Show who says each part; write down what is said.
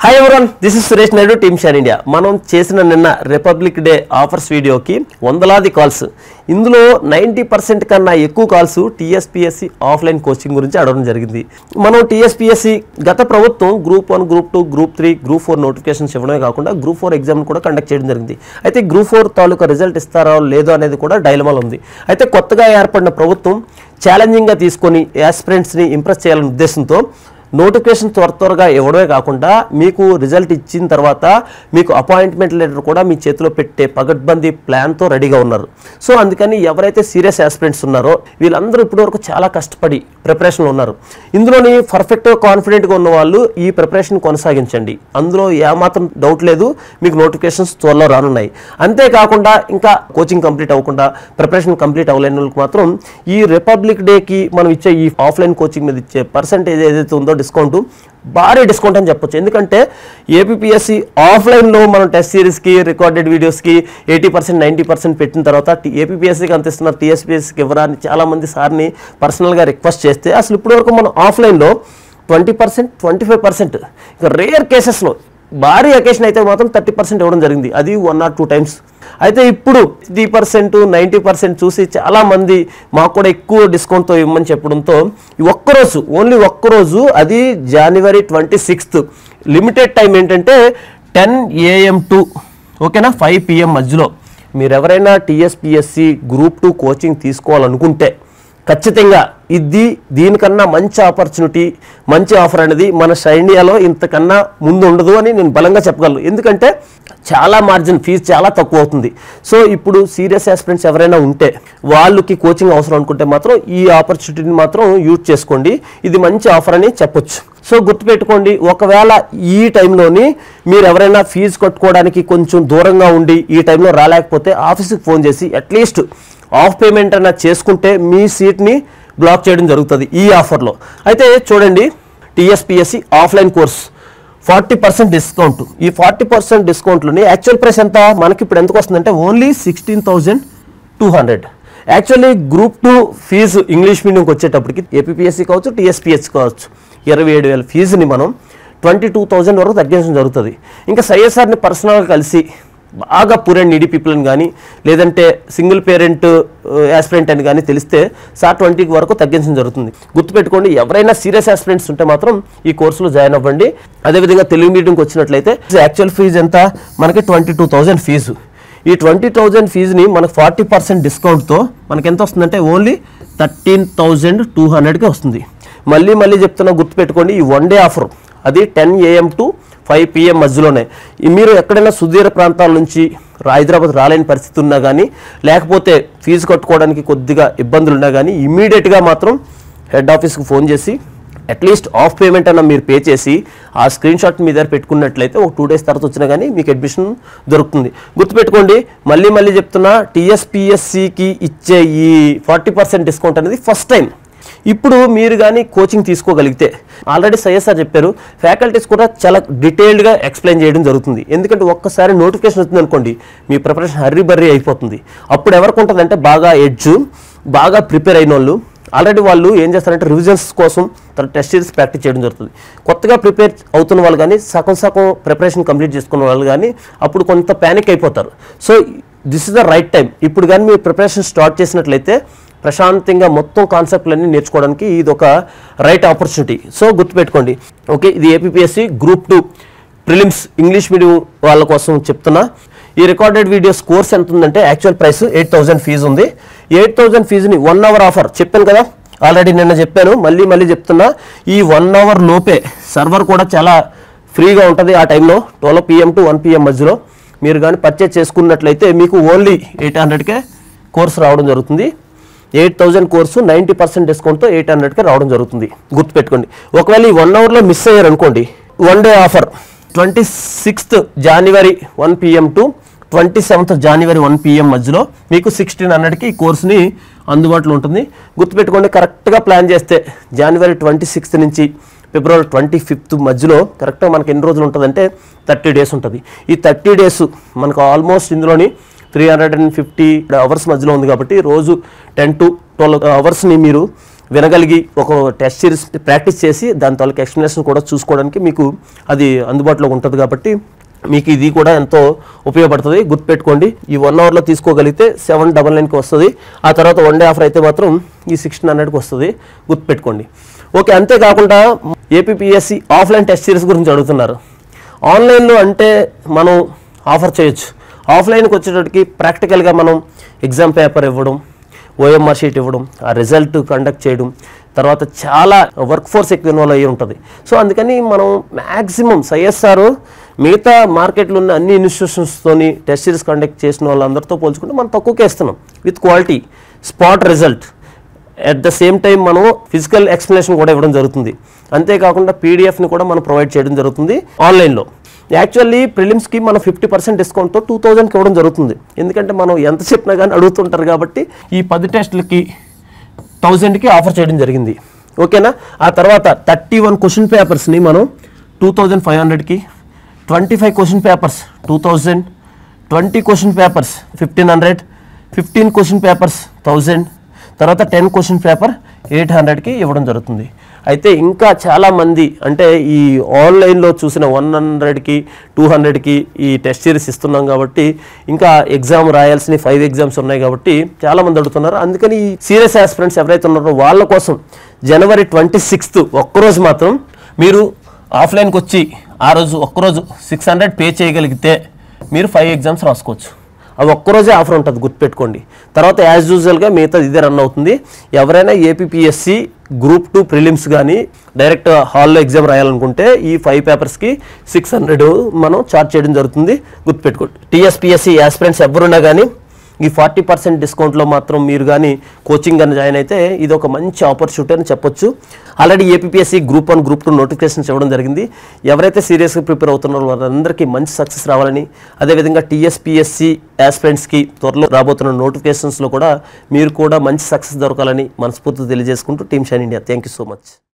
Speaker 1: hi everyone this is Suresh Naidu team షార్ India మనం చేసిన నిన్న రిపబ్లిక్ డే ఆఫర్స్ వీడియోకి వందలాది కాల్స్ ఇందులో నైంటీ పర్సెంట్ కన్నా ఎక్కువ కాల్స్ టీఎస్పీఎస్సి ఆఫ్లైన్ కోచింగ్ గురించి అడగడం జరిగింది మనం టీఎస్పీఎస్సి గత ప్రభుత్వం group one group two group three group four notifications ఇవ్వడమే కాకుండా గ్రూప్ ఫోర్ ఎగ్జామ్ కూడా కండక్ట్ చేయడం జరిగింది అయితే గ్రూప్ ఫోర్ తాలూకా రిజల్ట్ ఇస్తారో లేదో అనేది కూడా డైలమాలో ఉంది అయితే కొత్తగా ఏర్పడిన ప్రభుత్వం ఛాలెంజింగ్గా తీసుకొని యాస్పిరెంట్స్ని ఇంప్రెస్ చేయాలనే ఉద్దేశంతో నోటిఫికేషన్ త్వర త్వరగా ఇవ్వడమే కాకుండా మీకు రిజల్ట్ ఇచ్చిన తర్వాత మీకు అపాయింట్మెంట్ లెటర్ కూడా మీ చేతిలో పెట్టే పగడ్బందీ ప్లాన్తో రెడీగా ఉన్నారు సో అందుకని ఎవరైతే సీరియస్ ఆస్పిరెంట్స్ ఉన్నారో వీళ్ళందరూ ఇప్పటివరకు చాలా కష్టపడి ప్రిపరేషన్లో ఉన్నారు ఇందులోని పర్ఫెక్ట్గా కాన్ఫిడెంట్గా ఉన్న వాళ్ళు ఈ ప్రిపరేషన్ కొనసాగించండి అందులో ఏమాత్రం డౌట్ లేదు మీకు నోటిఫికేషన్స్ త్వరలో రానున్నాయి అంతేకాకుండా ఇంకా కోచింగ్ కంప్లీట్ అవ్వకుండా ప్రిపరేషన్ కంప్లీట్ అవ్వలేని వాళ్ళకి మాత్రం ఈ రిపబ్లిక్ డేకి మనం ఇచ్చే ఈ ఆఫ్లైన్ కోచింగ్ మీద ఇచ్చే పర్సెంటేజ్ ఏదైతే ఉందో డిస్కౌంట్ భారీ డిస్కౌంట్ అని చెప్పొచ్చు ఎందుకంటే ఏపీఎస్సి ఆఫ్లైన్లో మనం టెస్ట్ సిరీస్కి రికార్డెడ్ వీడియోస్కి ఎయిటీ పర్సెంట్ నైంటీ పర్సెంట్ పెట్టిన తర్వాత ఏపీఎస్సికి అంత ఇస్తున్నారు టీఎస్పీఎస్సికి ఇవ్వరాని చాలామంది సార్ని పర్సనల్గా రిక్వెస్ట్ చేస్తే అసలు ఇప్పటివరకు మనం ఆఫ్లైన్లో twenty percent twenty five percent ఇక రేర్ కేసెస్లో భారీ అకేషన్ అయితే మాత్రం థర్టీ పర్సెంట్ ఇవ్వడం జరిగింది అది వన్ ఆర్ టూ టైమ్స్ అయితే ఇప్పుడు త్రీ పర్సెంట్ నైంటీ పర్సెంట్ చూసి చాలా మంది మాకు కూడా ఎక్కువ డిస్కౌంట్తో ఇవ్వమని చెప్పడంతో ఈ ఒక్కరోజు ఓన్లీ ఒక్కరోజు అది జనవరి ట్వంటీ సిక్స్త్ లిమిటెడ్ టైం ఏంటంటే టెన్ ఏఎం టు ఓకేనా ఫైవ్ పిఎం మధ్యలో మీరు ఎవరైనా టీఎస్పిఎస్సి గ్రూప్ టూ కోచింగ్ తీసుకోవాలనుకుంటే ఖచ్చితంగా ఇది దీనికన్నా మంచి ఆపర్చునిటీ మంచి ఆఫర్ అనేది మన ఇండియాలో ఇంతకన్నా ముందు ఉండదు అని నేను బలంగా చెప్పగలను ఎందుకంటే చాలా మార్జిన్ ఫీజు చాలా తక్కువ అవుతుంది సో ఇప్పుడు సీరియస్ ఆస్పిరెంట్స్ ఎవరైనా ఉంటే వాళ్ళకి కోచింగ్ అవసరం అనుకుంటే మాత్రం ఈ ఆపర్చునిటీని మాత్రం యూజ్ చేసుకోండి ఇది మంచి ఆఫర్ అని చెప్పొచ్చు సో గుర్తుపెట్టుకోండి ఒకవేళ ఈ టైంలోని మీరు ఎవరైనా ఫీజు కట్టుకోవడానికి కొంచెం దూరంగా ఉండి ఈ టైంలో రాలేకపోతే ఆఫీస్కి ఫోన్ చేసి అట్లీస్ట్ ఆఫ్ పేమెంట్ అన్న చేసుకుంటే మీ సీట్ని బ్లాక్ చేయడం జరుగుతుంది ఈ ఆఫర్లో అయితే చూడండి TSPSC offline course forty percent discount ఈ ఫార్టీ పర్సెంట్ డిస్కౌంట్లోని యాక్చువల్ ప్రైస్ ఎంత మనకి ఇప్పుడు ఎందుకు వస్తుందంటే only sixteen thousand two hundred actually group two fee English మీడియంకి వచ్చేటప్పటికి ఏపీఎస్సి కావచ్చు టీఎస్పిఎస్సి కావచ్చు ఇరవై ఏడు వేల ఫీజుని మనం ట్వంటీ టూ థౌజండ్ వరకు తగ్గించడం జరుగుతుంది ఇంకా సైఎస్ఆర్ని పర్సనల్గా కలిసి బాగా పూర్ అండ్ నీడీ పీపుల్ అని కానీ లేదంటే సింగిల్ పేరెంట్ యాస్పిరెంట్ అని కానీ తెలిస్తే సార్ ట్వంటీ వరకు తగ్గించడం జరుగుతుంది గుర్తుపెట్టుకోండి ఎవరైనా సీరియస్ యాస్పిరెంట్స్ ఉంటే మాత్రం ఈ కోర్సులో జాయిన్ అవ్వండి అదేవిధంగా తెలుగు మీడియంకి వచ్చినట్లయితే యాక్చువల్ ఫీజు ఎంత మనకి ట్వంటీ టూ థౌజండ్ ఫీజు ఈ ట్వంటీ థౌజండ్ ఫీజుని మనకు ఫార్టీ పర్సెంట్ డిస్కౌంట్తో మనకి ఎంత వస్తుందంటే ఓన్లీ థర్టీన్ థౌజండ్ టూ హండ్రెడ్కి వస్తుంది మళ్ళీ మళ్ళీ చెప్తున్నా గుర్తుపెట్టుకోండి ఈ వన్ డే ఆఫర్ అది ten AM to five PM మధ్యలోనే ఈ మీరు ఎక్కడైనా సుదూర ప్రాంతాల నుంచి రా- హైదరాబాద్ రాలేని పరిస్థితి ఉన్నా కానీ లేకపోతే ఫీజు కట్టుకోవడానికి కొద్దిగా ఇబ్బందులు ఉన్నా కానీ ఇమీడియట్గా మాత్రం హెడ్ ఆఫీస్కి ఫోన్ చేసి అట్లీస్ట్ ఆఫ్ పేమెంట్ అన్న మీరు పే చేసి ఆ స్క్రీన్ షాట్ మీ దగ్గర పెట్టుకున్నట్లయితే ఒక టూ డేస్ తర్వాత వచ్చినా కానీ మీకు అడ్మిషన్ దొరుకుతుంది గుర్తుపెట్టుకోండి మళ్ళీ మళ్ళీ చెప్తున్నా టీఎస్పిఎస్సికి ఇచ్చే ఈ ఫార్టీ పర్సెంట్ డిస్కౌంట్ అనేది ఫస్ట్ టైం ఇప్పుడు మీరు కానీ కోచింగ్ తీసుకోగలిగితే ఆల్రెడీ సయ్యద్ సార్ చెప్పారు ఫ్యాకల్టీస్ కూడా చాలా డీటెయిల్డ్గా ఎక్స్ప్లెయిన్ చేయడం జరుగుతుంది ఎందుకంటే ఒక్కసారి నోటిఫికేషన్ వచ్చింది అనుకోండి మీ ప్రిపరేషన్ హర్రీ బర్రీ అయిపోతుంది అప్పుడు ఎవరికి ఉంటుందంటే బాగా ఎడ్జ్ బాగా ప్రిపేర్ అయిన వాళ్ళు ఆల్రెడీ వాళ్ళు ఏం చేస్తారంటే రివిజన్స్ కోసం తర్వాత టెస్ట్ సిరీస్ ప్రాక్టీస్ చేయడం జరుగుతుంది కొత్తగా ప్రిపేర్ అవుతున్న వాళ్ళు కానీ సగం సగం ప్రిపరేషన్ కంప్లీట్ చేసుకున్న వాళ్ళు కానీ అప్పుడు కొంత ప్యానిక్ అయిపోతారు so this is the right time ఇప్పుడు కానీ మీరు ప్రిపరేషన్ స్టార్ట్ చేసినట్లయితే ప్రశాంతంగా మొత్తం కాన్సెప్ట్లన్నీ నేర్చుకోవడానికి ఇది ఒక రైట్ ఆపర్చునిటీ సో గుర్తుపెట్టుకోండి ఓకే ఇది APSC group two prelims English medium వాళ్ళ కోసం చెప్తున్నా ఈ రికార్డెడ్ వీడియోస్ కోర్స్ ఎంత ఉందంటే actual price eight thousand fee ఉంది ఎయిట్ థౌసండ్ ఫీజుని వన్ అవర్ ఆఫర్ చెప్పాను కదా ఆల్రెడీ నిన్న చెప్పాను మళ్ళీ మళ్ళీ చెప్తున్నా ఈ వన్ అవర్ లోపే సర్వర్ కూడా చాలా ఫ్రీగా ఉంటుంది ఆ టైంలో twelve PM to one PM మధ్యలో మీరు కానీ పర్చేజ్ చేసుకున్నట్లయితే మీకు ఓన్లీ ఎయిట్ హండ్రెడ్కే కోర్స్ రావడం జరుగుతుంది eight thousand course ninety percent డిస్కౌంట్తో ఎయిట్ హండ్రెడ్కి రావడం జరుగుతుంది గుర్తుపెట్టుకోండి ఒకవేళ ఈ వన్ అవర్లో మిస్ అయ్యారు అనుకోండి one day offer twenty sixth జనవరి one PM to twenty seventh జనవరి వన్ పిఎం మధ్యలో మీకు సిక్స్టీన్ హండ్రెడ్కి ఈ కోర్సుని అందుబాటులో ఉంటుంది గుర్తుపెట్టుకోండి కరెక్ట్గా ప్లాన్ చేస్తే జనవరి ట్వంటీ సిక్స్త్ నుంచి ఫిబ్రవరి ట్వంటీ ఫిఫ్త్ మధ్యలో కరెక్ట్గా మనకి ఎన్ని రోజులు ఉంటుందంటే థర్టీ డేస్ ఉంటుంది ఈ థర్టీ డేస్ మనకు ఆల్మోస్ట్ ఇందులోని three hundred and fifty hours మధ్యలో ఉంది కాబట్టి రోజు టెన్ టు ట్వెల్వ్ అవర్స్ని మీరు వినగలిగి ఒక టెస్ట్ సిరీస్ ప్రాక్టీస్ చేసి దాని తాలూకు ఎక్స్ప్లెనేషన్ కూడా చూసుకోవడానికి మీకు అది అందుబాటులో ఉంటుంది కాబట్టి మీకు ఇది కూడా ఎంతో ఉపయోగపడుతుంది గుర్తుపెట్టుకోండి ఈ వన్ అవర్లో తీసుకోగలిగితే సెవెన్ డబల్ నైన్కి వస్తుంది ఆ తర్వాత వన్ డే ఆఫర్ అయితే మాత్రం ఈ సిక్స్టీన్ హండ్రెడ్కి వస్తుంది గుర్తుపెట్టుకోండి ఓకే అంతేకాకుండా ఏపీఎస్సి ఆఫ్లైన్ టెస్ట్ సిరీస్ గురించి అడుగుతున్నారు ఆన్లైన్లో అంటే మనం ఆఫర్ చేయొచ్చు ఆఫ్లైన్కి వచ్చేటప్పటికి ప్రాక్టికల్గా మనం ఎగ్జామ్ పేపర్ ఇవ్వడం ఓఎంఆర్ షీట్ ఇవ్వడం ఆ రిజల్ట్ కండక్ట్ చేయడం తర్వాత చాలా వర్క్ ఫోర్స్ ఎక్కువ ఇన్వాల్వ్ అయ్యి ఉంటుంది సో అందుకని మనం మ్యాక్సిమం సైఎస్ఆర్ మిగతా మార్కెట్లో ఉన్న అన్ని ఇన్స్టిట్యూషన్స్తోని టెస్ట్ సిరీస్ కండక్ట్ చేసిన వాళ్ళందరితో పోల్చుకుంటే మనం తక్కువకే ఇస్తున్నాం with quality spot result at the same time మనం ఫిజికల్ ఎక్స్ప్లెనేషన్ కూడా ఇవ్వడం జరుగుతుంది అంతేకాకుండా పీడిఎఫ్ని కూడా మనం ప్రొవైడ్ చేయడం జరుగుతుంది ఆన్లైన్లో యాక్చువల్లీ ప్రిలిమ్స్కి మనం ఫిఫ్టీ పర్సెంట్ డిస్కౌంట్తో టూ థౌజండ్కి ఇవ్వడం జరుగుతుంది ఎందుకంటే మనం ఎంత చెప్పినా కానీ అడుగుతుంటారు కాబట్టి ఈ పది టెస్టులకి థౌజండ్కి ఆఫర్ చేయడం జరిగింది ఓకేనా ఆ తర్వాత థర్టీ వన్ క్వశ్చన్ పేపర్స్ని మనం టూ థౌజండ్ ఫైవ్ హండ్రెడ్కి twenty five question papers two thousand twenty question papers fifteen hundred fifteen question papers thousand తర్వాత టెన్ క్వశ్చన్ పేపర్ ఎయిట్ హండ్రెడ్కి ఇవ్వడం జరుగుతుంది అయితే ఇంకా చాలామంది అంటే ఈ ఆన్లైన్లో చూసిన వన్ హండ్రెడ్కి టూ హండ్రెడ్కి ఈ టెస్ట్ సిరీస్ ఇస్తున్నాం కాబట్టి ఇంకా ఎగ్జామ్ రాయాల్సిన ఫైవ్ ఎగ్జామ్స్ ఉన్నాయి కాబట్టి చాలామంది అడుగుతున్నారు అందుకని ఈ సీరియస్ ఆస్పిరెంట్స్ ఎవరైతే ఉన్నారో వాళ్ళ కోసం జనవరి ట్వంటీ సిక్స్త్ ఒక్కరోజు మాత్రం మీరు ఆఫ్లైన్కి వచ్చి ఆ రోజు ఒక్కరోజు సిక్స్ హండ్రెడ్ పే చేయగలిగితే మీరు ఫైవ్ ఎగ్జామ్స్ రాసుకోవచ్చు అది ఒక్కరోజే ఆఫర్ ఉంటుంది గుర్తుపెట్టుకోండి తర్వాత యాజ్ యూజువల్గా మిగతా ఇదే రన్ అవుతుంది ఎవరైనా ఏపీఎస్సి గ్రూప్ టూ ప్రిలిమ్స్ కానీ డైరెక్ట్ హాల్లో ఎగ్జామ్ రాయాలనుకుంటే ఈ ఫైవ్ పేపర్స్కి సిక్స్ హండ్రెడ్ మనం చార్జ్ చేయడం జరుగుతుంది గుర్తుపెట్టుకోండి టీఎస్పిఎస్సి యాస్పిరెంట్స్ ఎవరున్నా కానీ ఈ ఫార్టీ పర్సెంట్ డిస్కౌంట్లో మాత్రం మీరు కానీ కోచింగ్ కానీ జాయిన్ అయితే ఇది ఒక మంచి ఆపర్చునిటీ అని చెప్పొచ్చు already APSC group one group two notifications ఇవ్వడం జరిగింది ఎవరైతే సీరియస్గా ప్రిపేర్ అవుతున్నారో వాళ్ళందరికీ మంచి సక్సెస్ రావాలని అదేవిధంగా టీఎస్పిఎస్సి యాస్పిరెంట్స్కి త్వరలో రాబోతున్న నోటిఫికేషన్స్లో కూడా మీరు కూడా మంచి సక్సెస్ దొరకాలని మనస్ఫూర్తి తెలియజేసుకుంటూ team shine India thank you so much